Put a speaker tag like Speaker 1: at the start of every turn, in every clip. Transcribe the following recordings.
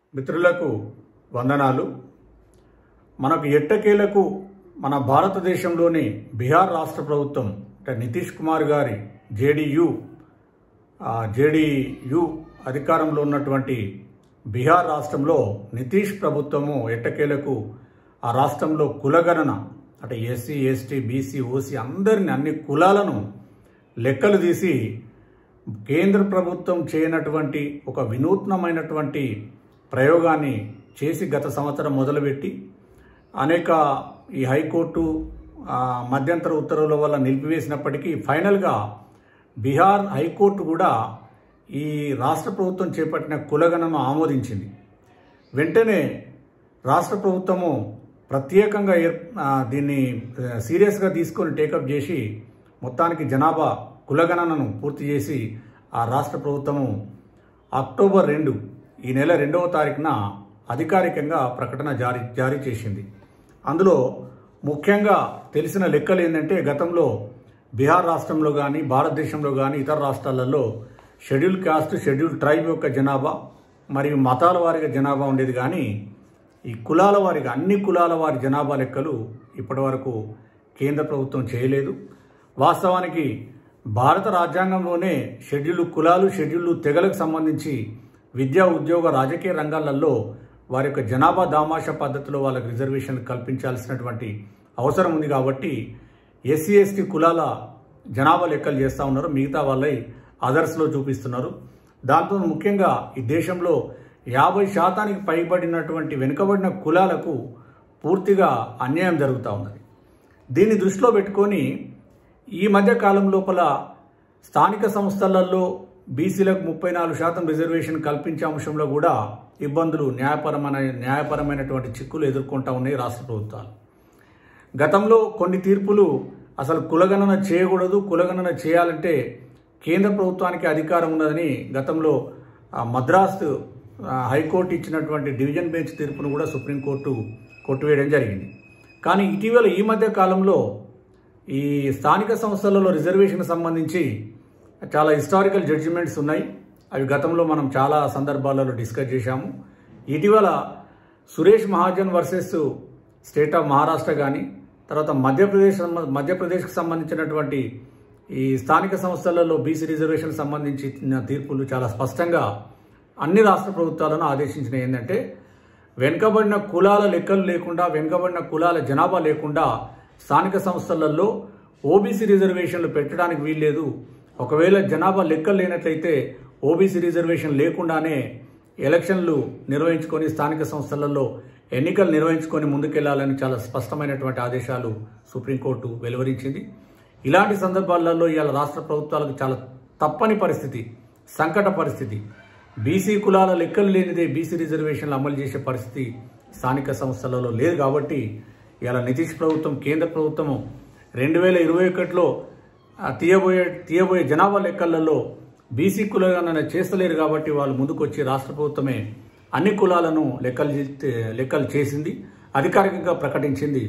Speaker 1: మిత్రులకు వందనాలు మనకు ఎట్టకేలకు మన భారతదేశంలోని బీహార్ రాష్ట్ర ప్రభుత్వం అంటే నితీష్ కుమార్ గారి జేడీయూ జేడీయూ అధికారంలో ఉన్నటువంటి బీహార్ రాష్ట్రంలో నితీష్ ప్రభుత్వము ఎట్టకేలకు ఆ రాష్ట్రంలో కులగణన అంటే ఎస్సీ ఎస్టీ బీసీ ఓసీ అందరిని అన్ని కులాలను లెక్కలు తీసి కేంద్ర ప్రభుత్వం చేయనటువంటి ఒక వినూత్నమైనటువంటి ప్రయోగాన్ని చేసి గత సంవత్సరం మొదలుపెట్టి అనేక ఈ హైకోర్టు ఆ, మధ్యంతర ఉత్తర్వుల వల్ల నిలిపివేసినప్పటికీ ఫైనల్గా బీహార్ హైకోర్టు కూడా ఈ రాష్ట్ర ప్రభుత్వం చేపట్టిన కులగణను ఆమోదించింది వెంటనే రాష్ట్ర ప్రభుత్వము ప్రత్యేకంగా ఏర్- ఆ, దీన్ని ఆ, సీరియస్గా తీసుకొని టేకప్ చేసి మొత్తానికి జనాభా కులగణనను పూర్తి చేసి ఆ రాష్ట్ర ప్రభుత్వము అక్టోబర్ రెండు ఈ నెల రెండవ తారీఖున అధికారికంగా ప్రకటన జారీ జారీ చేసింది అందులో ముఖ్యంగా తెలిసిన లెక్కలు ఏంటంటే గతంలో బీహార్ రాష్ట్రంలో కానీ భారతదేశంలో కానీ ఇతర రాష్ట్రాలలో షెడ్యూల్ కాస్ట్ షెడ్యూల్ ట్రైబ్ యొక్క జనాభా మరియు మతాల వారిగా జనాభా ఉండేది కానీ ఈ కులాల వారిగా అన్ని కులాల వారి జనాభా లెక్కలు ఇప్పటివరకు కేంద్ర ప్రభుత్వం చేయలేదు వాస్తవానికి భారత రాజ్యాంగంలోనే షెడ్యూల్ కులాలు షెడ్యూల్ తెగలకు సంబంధించి విద్యా ఉద్యోగ రాజకీయ రంగాలలో వారి యొక్క జనాభా దామాషా పద్ధతిలో వాళ్ళకి రిజర్వేషన్ కల్పించాల్సినటువంటి అవసరం ఉంది కాబట్టి ఎస్సీ ఎస్టీ కులాల జనాభా లెక్కలు చేస్తూ ఉన్నారు మిగతా వాళ్ళై అదర్స్లో చూపిస్తున్నారు దాంతో ముఖ్యంగా ఈ దేశంలో యాభై శాతానికి పైబడినటువంటి వెనుకబడిన కులాలకు పూర్తిగా అన్యాయం జరుగుతూ ఉన్నది దీన్ని దృష్టిలో పెట్టుకొని ఈ మధ్య కాలం లోపల స్థానిక సంస్థలలో బీసీలకు ముప్పై నాలుగు శాతం రిజర్వేషన్ కల్పించే అంశంలో కూడా ఇబ్బందులు న్యాయపరమైన న్యాయపరమైనటువంటి చిక్కులు ఎదుర్కొంటా ఉన్నాయి రాష్ట్ర ప్రభుత్వాలు గతంలో కొన్ని తీర్పులు అసలు కులగణన చేయకూడదు కులగణన చేయాలంటే కేంద్ర ప్రభుత్వానికి అధికారం ఉన్నదని గతంలో ఆ, మద్రాసు ఆ, హైకోర్టు ఇచ్చినటువంటి డివిజన్ బెంచ్ తీర్పును కూడా సుప్రీంకోర్టు కొట్టివేయడం జరిగింది కానీ ఇటీవల ఈ మధ్య కాలంలో ఈ స్థానిక సంస్థలలో రిజర్వేషన్ సంబంధించి చాలా హిస్టారికల్ జడ్జిమెంట్స్ ఉన్నాయి అవి గతంలో మనం చాలా సందర్భాలలో డిస్కస్ చేశాము ఇటీవల Suresh Mahajan versus state of Maharashtra కానీ తర్వాత మధ్యప్రదేశ్ సంబ- మధ్యప్రదేశ్కి సంబంధించినటువంటి ఈ స్థానిక సంస్థలలో బీసీ రిజర్వేషన్ సంబంధించిన తీర్పులు చాలా స్పష్టంగా అన్ని రాష్ట్ర ప్రభుత్వాలను ఆదేశించిన ఏంటంటే వెనుకబడిన కులాల లెక్కలు లేకుండా వెనుకబడిన కులాల జనాభా లేకుండా స్థానిక సంస్థలలో ఓబీసీ రిజర్వేషన్లు పెట్టడానికి వీల్లేదు ఒకవేళ జనాభా లెక్కలు లేనట్లయితే ఓబీసీ రిజర్వేషన్ లేకుండానే ఎలక్షన్లు నిర్వహించుకొని స్థానిక సంస్థలలో ఎన్నికలు నిర్వహించుకొని ముందుకెళ్లాలని చాలా స్పష్టమైనటువంటి ఆదేశాలు సుప్రీంకోర్టు వెలువరించింది ఇలాంటి సందర్భాలలో ఇవాళ రాష్ట్ర ప్రభుత్వాలకు చాలా తప్పని పరిస్థితి సంకట పరిస్థితి బీసీ కులాల లెక్కలు లేనిదే బీసీ రిజర్వేషన్లు అమలు చేసే పరిస్థితి స్థానిక సంస్థలలో లేదు కాబట్టి ఇలా నితీష్ ప్రభుత్వం కేంద్ర ప్రభుత్వము రెండు వేల ఇరవై ఒకటిలో ఆ, తీయబోయే తీయబోయే జనాభా లెక్కలలో బీసీ కులగణన చేస్తలేరు కాబట్టి వాళ్ళు ముందుకొచ్చి రాష్ట్ర ప్రభుత్వమే అన్ని కులాలను లెక్కలు చే- లెక్కలు చేసింది అధికారికంగా ప్రకటించింది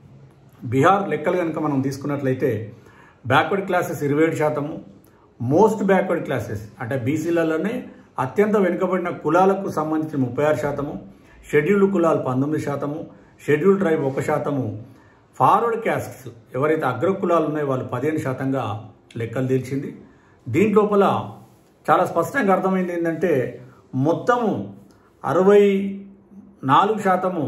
Speaker 1: బీహార్ లెక్కలు కనుక మనం తీసుకున్నట్లయితే బ్యాక్వర్డ్ క్లాసెస్ ఇరవై ఏడు శాతము మోస్ట్ బ్యాక్వర్డ్ క్లాసెస్ అంటే బీసీలలోనే అత్యంత వెనుకబడిన కులాలకు సంబంధించి ముప్పై ఆరు శాతము షెడ్యూల్డ్ కులాలు పంతొమ్మిది శాతము షెడ్యూల్ ట్రైబ్ ఒక శాతము ఫార్వర్డ్ క్యాస్ట్స్ ఎవరైతే అగ్ర కులాలు ఉన్నాయో వాళ్ళు పదిహేను శాతంగా లెక్కలు తీల్చింది దీంట్లోపల చాలా స్పష్టంగా అర్థమైంది ఏంటంటే మొత్తము అరవై నాలుగు శాతము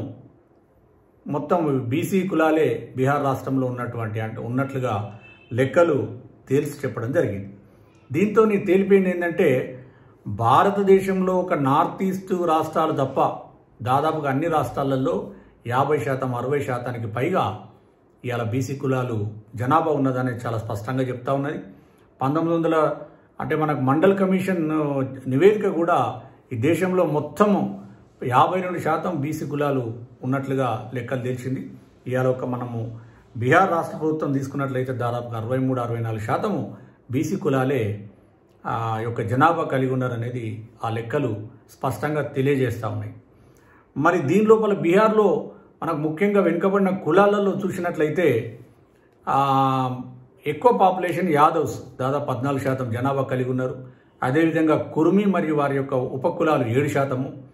Speaker 1: మొత్తం బీసీ కులాలే బీహార్ రాష్ట్రంలో ఉన్నటువంటి అంటే ఉన్నట్లుగా లెక్కలు తేల్చి చెప్పడం జరిగింది దీంతో నీ తేలిపోయింది ఏంటంటే భారతదేశంలో ఒక నార్త్ ఈస్ట్ రాష్ట్రాలు తప్ప దాదాపుగా అన్ని రాష్ట్రాలలో యాభై శాతం అరవై శాతానికి పైగా ఇవాళ బీసీ కులాలు జనాభా ఉన్నదని చాలా స్పష్టంగా చెప్తా ఉన్నది పంతొమ్మిది వందల అంటే మనకు మండల్ కమిషన్ నివేదిక కూడా ఈ దేశంలో మొత్తము యాభై రెండు శాతం బీసీ కులాలు ఉన్నట్లుగా లెక్కలు తెలిసింది ఇవాళ ఒక మనము బీహార్ రాష్ట్ర ప్రభుత్వం తీసుకున్నట్లయితే దాదాపుగా అరవై మూడు అరవై నాలుగు శాతము బీసీ కులాలే ఆ యొక్క జనాభా కలిగి ఉన్నారనేది ఆ లెక్కలు స్పష్టంగా తెలియజేస్తూ ఉన్నాయి మరి దీని లోపల బీహార్లో మనకు ముఖ్యంగా వెనుకబడిన కులాలలో చూసినట్లయితే ఆ, ఎక్కువ పాపులేషన్ యాదవ్స్ దాదాపు పద్నాలుగు శాతం జనాభా కలిగి ఉన్నారు అదేవిధంగా కుర్మి మరియు వారి యొక్క ఉపకులాలు ఏడు శాతము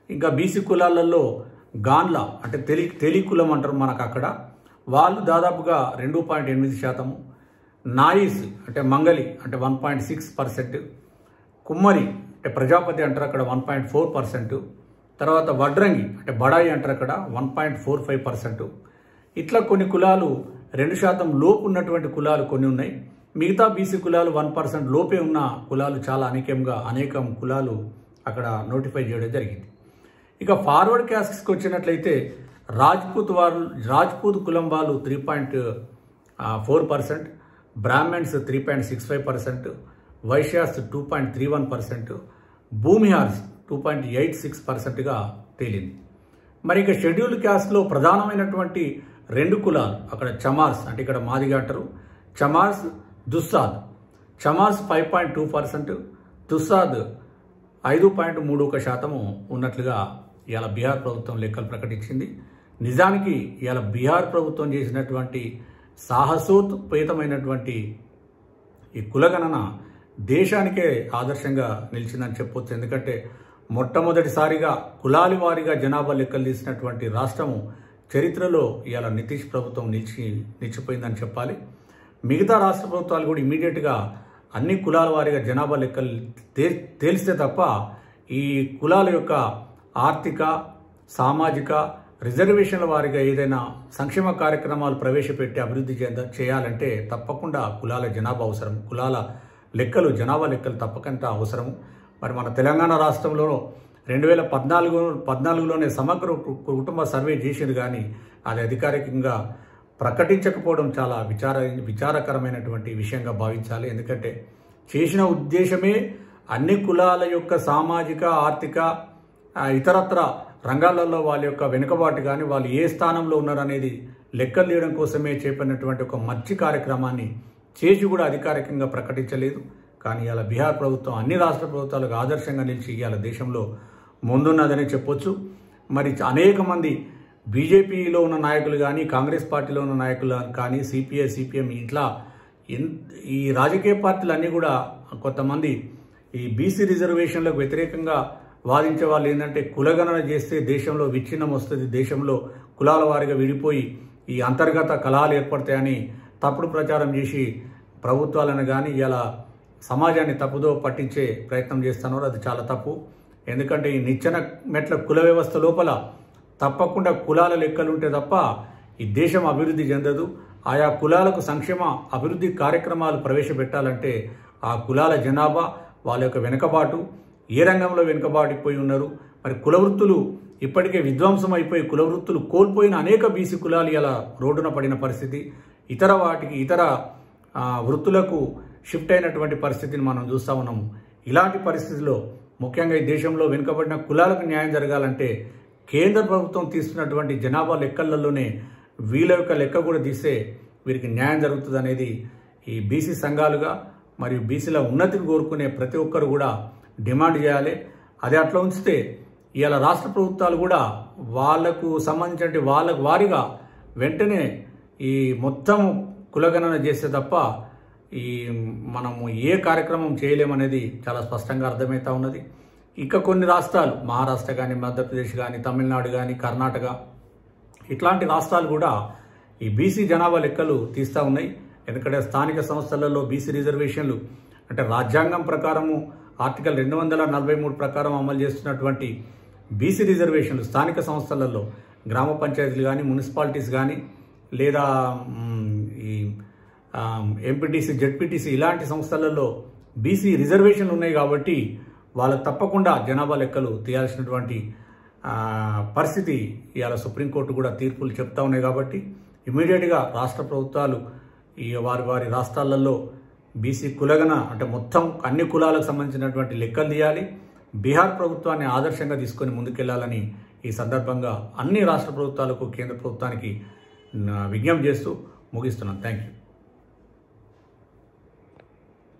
Speaker 1: ఇంకా బీసీ కులాలలో గాన్ల అంటే తెలి తెలి కులం అంటారు మనకు అక్కడ వాళ్ళు దాదాపుగా రెండు పాయింట్ ఎనిమిది శాతము నాయిస్ అంటే మంగలి అంటే వన్ పాయింట్ సిక్స్ పర్సెంట్ కుమ్మరి అంటే ప్రజాపతి అంటారు అక్కడ వన్ పాయింట్ ఫోర్ పర్సెంట్ తర్వాత వడ్రంగి అంటే బడాయి అంటారు అక్కడ one point four five percent ఇట్లా కొన్ని కులాలు రెండు శాతం లోపు ఉన్నటువంటి కులాలు కొన్ని ఉన్నాయి మిగతా బీసీ కులాలు వన్ పర్సెంట్ లోపే ఉన్న కులాలు చాలా అనేకంగా అనేకం కులాలు అక్కడ నోటిఫై చేయడం జరిగింది ఇక ఫార్వర్డ్ క్యాస్ట్కి వచ్చినట్లయితే రాజ్పూత్ వారు రాజ్పూత్ కులం వాళ్ళు three point four percent Brahmins three point six five percent Vaishyas two point three one percent Bhumihars two point eight six పర్సెంట్గా తేలింది మరి ఇక షెడ్యూల్ క్యాస్ట్లో ప్రధానమైనటువంటి రెండు కులాలు అక్కడ చమార్స్ అంటే ఇక్కడ మాదిగా అంటారు Chamars Dusadh Chamars five point two percent Dusadh ఐదు పాయింట్ మూడు ఒక శాతము ఉన్నట్లుగా ఇవాళ బీహార్ ప్రభుత్వం లెక్కలు ప్రకటించింది నిజానికి ఇవాళ బీహార్ ప్రభుత్వం చేసినటువంటి సాహసోత్పేతమైనటువంటి ఈ కులగణన దేశానికే ఆదర్శంగా నిలిచిందని చెప్పొచ్చు ఎందుకంటే మొట్టమొదటిసారిగా కులాలి వారీగా జనాభా లెక్కలు తీసినటువంటి రాష్ట్రము చరిత్రలో ఇవాళ నితీష్ ప్రభుత్వం నిలిచి నిలిచిపోయిందని చెప్పాలి మిగతా రాష్ట్ర ప్రభుత్వాలు కూడా ఇమీడియట్గా అన్ని కులాల వారీగా జనాభా లెక్కలు తే తేలిస్తే తప్ప ఈ కులాల యొక్క ఆర్థిక సామాజిక రిజర్వేషన్ల వారీగా ఏదైనా సంక్షేమ కార్యక్రమాలు ప్రవేశపెట్టి అభివృద్ధి చెంద చేయాలంటే తప్పకుండా కులాల జనాభా అవసరం కులాల లెక్కలు జనాభా లెక్కలు తప్పకుండా అవసరం మరి మన తెలంగాణ రాష్ట్రంలో రెండు వేల పద్నాలుగు పద్నాలుగులోనే సమగ్ర కు- కుటుంబ సర్వే చేసింది కానీ అది అధికారికంగా ప్రకటించకపోవడం చాలా విచార విచారకరమైనటువంటి విషయంగా భావించాలి ఎందుకంటే చేసిన ఉద్దేశమే అన్ని కులాల యొక్క సామాజిక ఆర్థిక ఆ, ఇతరత్ర రంగాలలో వాళ్ళ యొక్క వెనుకబాటు కానీ వాళ్ళు ఏ స్థానంలో ఉన్నారనేది లెక్కలు తీయడం కోసమే చేపట్టినటువంటి ఒక మంచి కార్యక్రమాన్ని చేసి కూడా అధికారికంగా ప్రకటించలేదు కానీ ఇవాళ బీహార్ ప్రభుత్వం అన్ని రాష్ట్ర ప్రభుత్వాలకు ఆదర్శంగా నిలిచి ఇవాళ దేశంలో ముందున్నదని చెప్పొచ్చు మరి అనేక మంది బీజేపీలో ఉన్న నాయకులు కానీ కాంగ్రెస్ పార్టీలో ఉన్న నాయకులు కానీ సిపిఐ సిపిఎం ఇట్లా ఎన్- ఈ రాజకీయ పార్టీలు అన్నీ కూడా కొంతమంది ఈ బీసీ రిజర్వేషన్లకు వ్యతిరేకంగా వాదించే వాళ్ళు ఏంటంటే కులగణన చేస్తే దేశంలో విచ్ఛిన్నం వస్తుంది దేశంలో కులాల వారిగా విడిపోయి ఈ అంతర్గత కలహాలు ఏర్పడతాయని తప్పుడు ప్రచారం చేసి ప్రభుత్వాలను కానీ ఇలా సమాజాన్ని తప్పుదో పట్టించే ప్రయత్నం చేస్తున్నారు అది చాలా తప్పు ఎందుకంటే ఈ నిచ్చెన మెట్ల కుల వ్యవస్థ లోపల తప్పకుండా కులాల లెక్కలు ఉంటే తప్ప ఈ దేశం అభివృద్ధి చెందదు ఆయా కులాలకు సంక్షేమ అభివృద్ధి కార్యక్రమాలు ప్రవేశపెట్టాలంటే ఆ కులాల జనాభా వాళ్ళ యొక్క వెనుకబాటు ఏ రంగంలో వెనుకబాటిపోయి ఉన్నారు మరి కుల వృత్తులు ఇప్పటికే విధ్వంసం అయిపోయి కుల వృత్తులు కోల్పోయిన అనేక బీసీ కులాలు ఇలా రోడ్డున పడిన పరిస్థితి ఇతర వాటికి ఇతర ఆ, వృత్తులకు షిఫ్ట్ అయినటువంటి పరిస్థితిని మనం చూస్తా ఉన్నాము ఇలాంటి పరిస్థితిలో ముఖ్యంగా ఈ దేశంలో వెనుకబడిన కులాలకు న్యాయం జరగాలంటే కేంద్ర ప్రభుత్వం తీస్తున్నటువంటి జనాభా లెక్కలలోనే వీళ్ళ యొక్క లెక్క కూడా తీస్తే వీరికి న్యాయం జరుగుతుంది అనేది ఈ బీసీ సంఘాలుగా మరియు బీసీల ఉన్నతిని కోరుకునే ప్రతి ఒక్కరు కూడా డిమాండ్ చేయాలి అది అట్లా ఉంచితే ఇవాళ రాష్ట్ర ప్రభుత్వాలు కూడా వాళ్లకు సంబంధించిన వాళ్ళకు వారిగా వెంటనే ఈ మొత్తం కులగణన చేస్తే తప్ప ఈ మనము ఏ కార్యక్రమం చేయలేమనేది చాలా స్పష్టంగా అర్థమవుతా ఉన్నది ఇక కొన్ని రాష్ట్రాలు మహారాష్ట్ర కానీ మధ్యప్రదేశ్ కానీ తమిళనాడు కానీ కర్ణాటక ఇట్లాంటి రాష్ట్రాలు కూడా ఈ బీసీ జనాభా లెక్కలు తీస్తూ ఉన్నాయి ఎందుకంటే స్థానిక సంస్థలలో బీసీ రిజర్వేషన్లు అంటే రాజ్యాంగం ప్రకారము ఆర్టికల్ రెండు వందల నలభై మూడు ప్రకారం అమలు చేస్తున్నటువంటి బీసీ రిజర్వేషన్లు స్థానిక సంస్థలలో గ్రామ పంచాయతీలు కానీ మున్సిపాలిటీస్ కానీ లేదా మ్, ఈ ఎంపీటీసీ జెడ్పీటీసీ ఇలాంటి సంస్థలలో బీసీ రిజర్వేషన్లు ఉన్నాయి కాబట్టి వాళ్ళకు తప్పకుండా జనాభా లెక్కలు తీయాల్సినటువంటి ఆ, పరిస్థితి ఇవాళ సుప్రీంకోర్టు కూడా తీర్పులు చెప్తా ఉన్నాయి కాబట్టి ఇమీడియట్గా రాష్ట్ర ప్రభుత్వాలు ఈ వారి వారి రాష్ట్రాలలో బీసీ కులగన అంటే మొత్తం అన్ని కులాలకు సంబంధించినటువంటి లెక్కలు తీయాలి బీహార్ ప్రభుత్వాన్ని ఆదర్శంగా తీసుకొని ముందుకెళ్లాలని ఈ సందర్భంగా అన్ని రాష్ట్ర ప్రభుత్వాలకు కేంద్ర ప్రభుత్వానికి నా విజ్ఞప్తి చేస్తూ ముగిస్తున్నాను థ్యాంక్ యూ